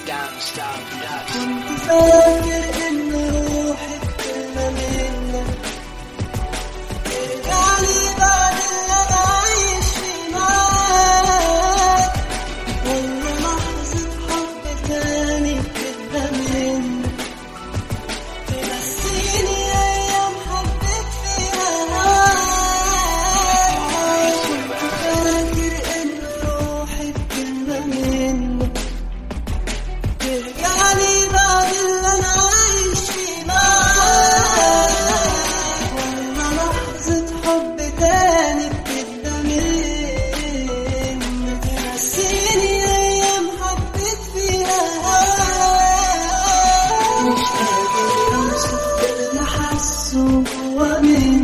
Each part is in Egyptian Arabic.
Downstar Production. كنت فاكر ان روحي بكلمة منك ترجعلي بعد اللي انا عايش فيه معاك ولا لحظة حب تاني بكلمة منك تنسيني ايام حبيت فيها هواك كنت فاكر ان روحي بكلمة منك ترجعلي بعد اللي انا عايش فيه معاك ولا لحظة حب تاني بتبقى منك تنسيني ايام حبيت فيها هواك مش قادر اوصف اللي حاسه جوا مني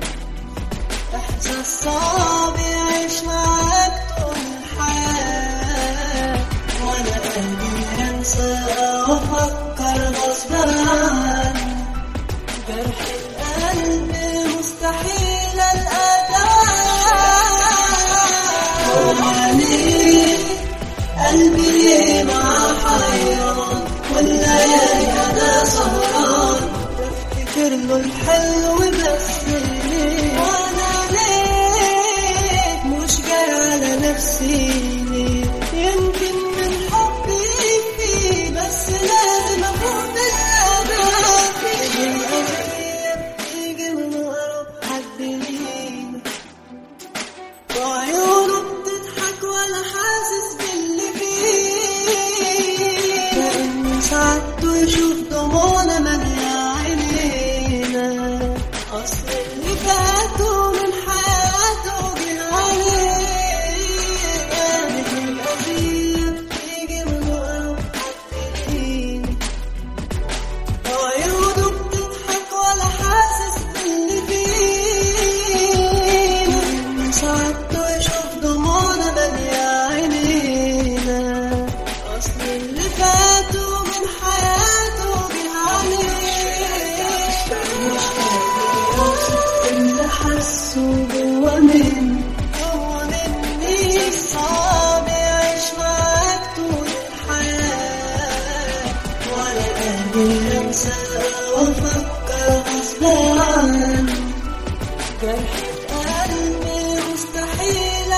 احساس صعب يعيش معاك طول الحياة وانا قلبي انسى وافكر غصب عني جرح القلب مستحيل الاداء ليه قلبي ليه مع حيران والليالي انا سهران بفتكر له الحلو بس ليه وانا ليه مش جاي على نفسي ليه يمكن من حبي فيه بس لازم افوق بالأمان تيجي الأغنية بتيجي من أقرب حد لينا وعيونه بتضحك ولا حاسس باللي فيه كأن سعادته يشوف دموعنا مالية عينينا أصل اللي فاتوا من حياته جه علينا نجم القضية بتيجي من أقرب حد لينا وعيونه بتضحك ولا حاسس باللي فينا من ساعته يشوف دموعنا مالية عينينا أصل اللي فاتوا من حياته جه علينا مش قادر أوصف اللي حاسه جوا مني جوا مني صعب يعيش معاك طول الحياة ولا قادر انسى وافكر غصب عني جرح قلبي مستحيل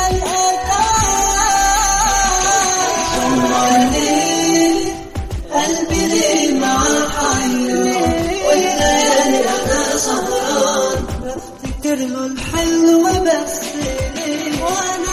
الاداء طمع ليه قلبي ليه مع حيران والليالي انا سهران بفتكر له الحلو بس ليه وانا